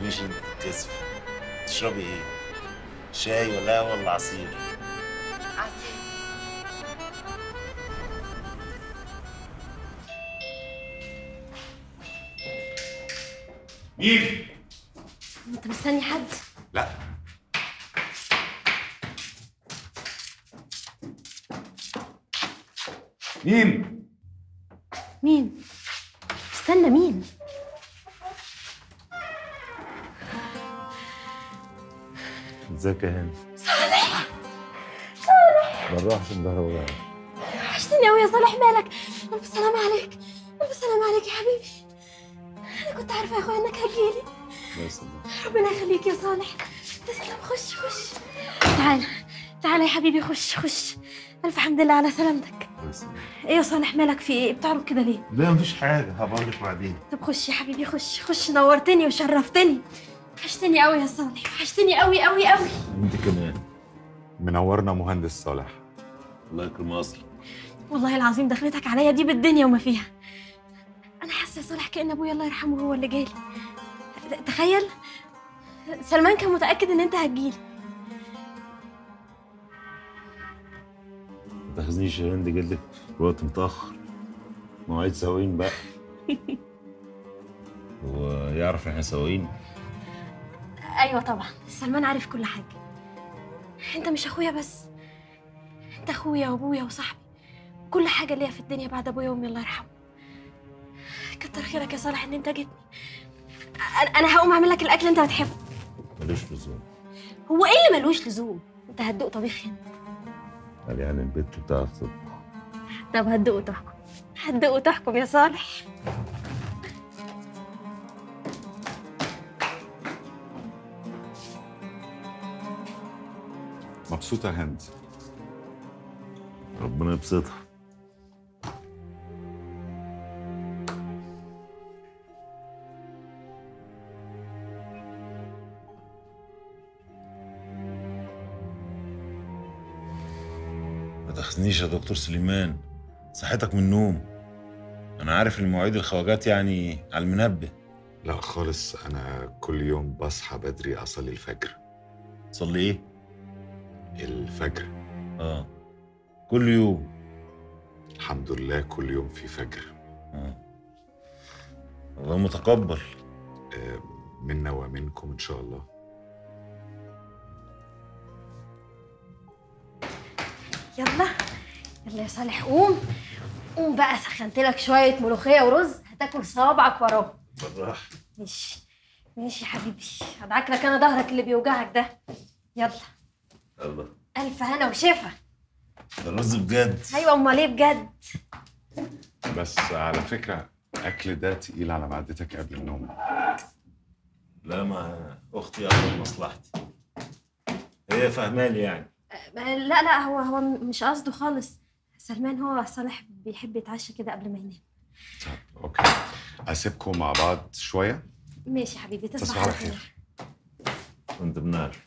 تخافيش انك تتكسفي تشربي ايه؟ شاي ولا قهوة ولا عصير؟ عسل مين؟ انت مستني حد لا مين؟ مين استنى مين ازيك يا هند؟ صالح صالح بالراحة عشان ظهري وجعني وحشتني قوي يا صالح مالك الف سلام عليك الف سلام عليك يا حبيبي انا كنت عارفه يا اخويا انك هتجيلي الله يسلمك ربنا يخليك يا صالح تسلم خش خش تعال تعال يا حبيبي خش خش الف حمد لله على سلامتك الله يسلمك ايه يا صالح مالك في ايه بتعرف كده ليه لا مفيش حاجة هبقول لك بعدين طب خش يا حبيبي خش خش نورتني وشرفتني وحشتني قوي يا صالح وحشتني قوي قوي قوي انت كمان منورنا مهندس صالح الله يكرم اصلك والله العظيم دخلتك عليا دي بالدنيا وما فيها انا حاسه يا صالح كان ابويا الله يرحمه هو اللي جالي ت- تخيل سلمان كان متاكد ان انت هتجيلي ما تاخذنيش يا هند جلدك في وقت متأخر مواعيد سواقين بقى ويعرف احنا سواقين ايوه طبعا سلمان عارف كل حاجه انت مش اخويا بس انت اخويا وابويا وصاحبي كل حاجه ليا في الدنيا بعد ابويا وامي الله يرحمه كتر خيرك يا صالح ان انت جيتني أنا- انا هقوم اعمل لك الاكل اللي انت بتحبه ملوش لزوم هو ايه اللي ملوش لزوم انت هتدوق طبيخ هنا قال يعني البنت بتعرف تطبخ طب هتدوق وتحكم هتدوق وتحكم يا صالح مبسوطة هند ربنا يبسطها ما تاخذنيش يا دكتور سليمان صحتك من النوم انا عارف ان مواعيد الخواجات يعني على المنبه لا خالص أنا كل يوم بصحى بدري أصلي الفجر تصلي ايه الفجر اه كل يوم الحمد لله كل يوم في فجر اه الله متقبل آه، منا ومنكم إن شاء الله يلا يلا يا صالح قوم قوم بقى سخنت لك شويه ملوخيه ورز هتاكل صوابعك وراهم بالراحه ماشي ماشي يا حبيبي هدعك لك انا ظهرك اللي بيوجعك ده يلا يلا الف هنا وشفا ده الرز بجد ايوه امال ايه بجد بس على فكرة الأكل ده تقيل على معدتك قبل النوم لا ما اختي اقرب مصلحتي هي فهمالي يعني لا لا هو هو مش قصده خالص سلمان هو صالح بيحب يتعشى كده قبل ما ينام طب أوكي أسيبكم مع بعض شوية ماشي يا حبيبي تصبح تصبح على على خير خير. كنت بنار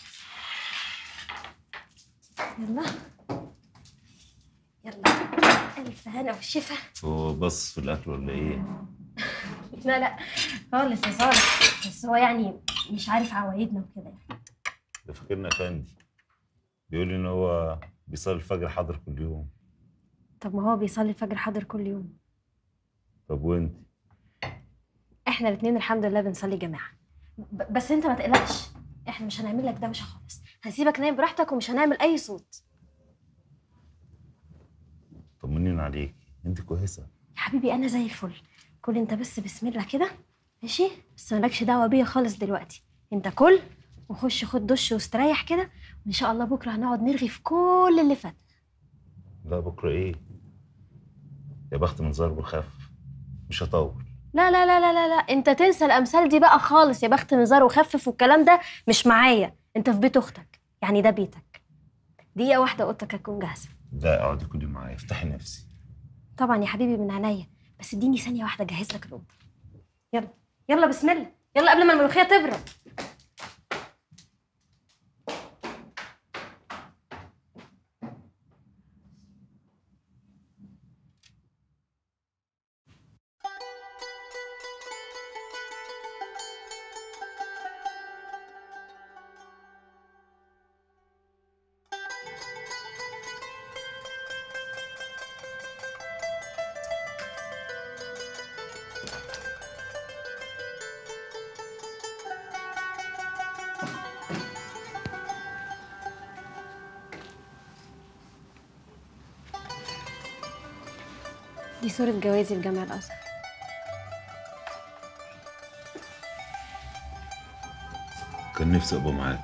يلا يلا الف هنا وشفا هو بص في الاكل ولا ايه لا لا خالص يا صالح بس هو يعني مش عارف عوايدنا وكده يعني ده فاكرنا افندي بيقول لي ان هو بيصلي الفجر حاضر كل يوم طب ما هو بيصلي الفجر حاضر كل يوم طب وانت احنا الاثنين الحمد لله بنصلي جماعه ب- بس انت ما تقلقش احنا مش هنعمل لك دوشه خالص هنسيبك نايم براحتك ومش هنعمل اي صوت طمنين عليك انت كويسه يا حبيبي انا زي الفل كل انت بس بسم الله كده ماشي بس مالكش دعوه بيا خالص دلوقتي انت كل وخش خد دش واستريح كده وان شاء الله بكره هنقعد نرغي في كل اللي فات لا بكره ايه يا بخت من ضرب الخف مش هطول لا لا لا لا لا لا انت تنسى الامثال دي بقى خالص يا بخت مزار وخفف والكلام ده مش معايا انت في بيت اختك يعني ده بيتك دقيقه واحده اوضتك هتكون جاهزه لا اقعدي كلي معايا افتحي نفسي طبعا يا حبيبي من عينيا بس اديني ثانيه واحده اجهز لك الاوضه يلا يلا بسم الله يلا قبل ما الملوخيه تبرد دي صورة جوازي في جامع الأزهر كان نفسي ابقى معاك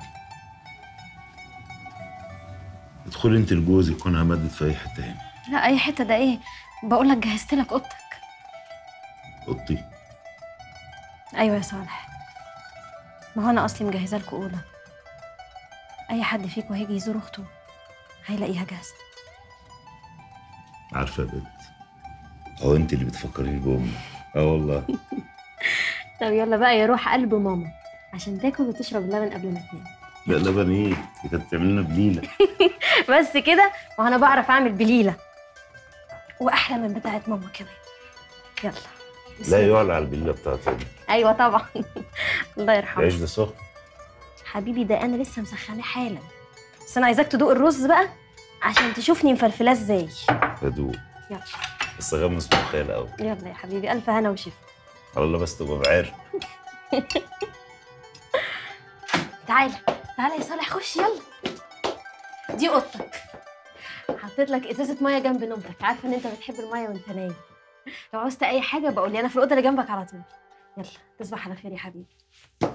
ادخلي انت لجوزك وانا همدد في اي حته هنا لا أي حتة ده إيه بقول لك جهزت لك أوضتك اوضتي أيوة يا صالح ما هو أنا أصلي مجهزة لكم أوضة أي حد فيكم هيجي يزور أخته هيلاقيها جاهزة عارفه يا بنت هو انت اللي بتفكريني بامي اه والله طب يلا بقى يا روح قلب ماما عشان تاكل وتشرب لبن قبل ما تنام لا لبن ايه دي كانت بتعمل لنا بليله بس كده وانا بعرف اعمل بليله واحلى من بتاعه ماما كمان يلا لا يعلى على البليله بتاعتي دي ايوه طبعا الله يرحمه العيش ده سخن حبيبي ده انا لسه مسخناه حالا بس انا عايزاك تدوق الرز بقى عشان تشوفني مفلفلاه ازاي هدوء يلا بس غمس مخيل قوي يلا يا حبيبي الف هنا وشفا على الله بس تبقى بعرق تعالى تعالى يا صالح خش يلا دي اوضتك حطيت لك ازازه ميه جنب نومتك عارفه ان انت بتحب الميه وانت نايم لو عوزت اي حاجه بقول لي انا في الاوضه اللي جنبك على طول يلا تصبح على خير يا حبيبي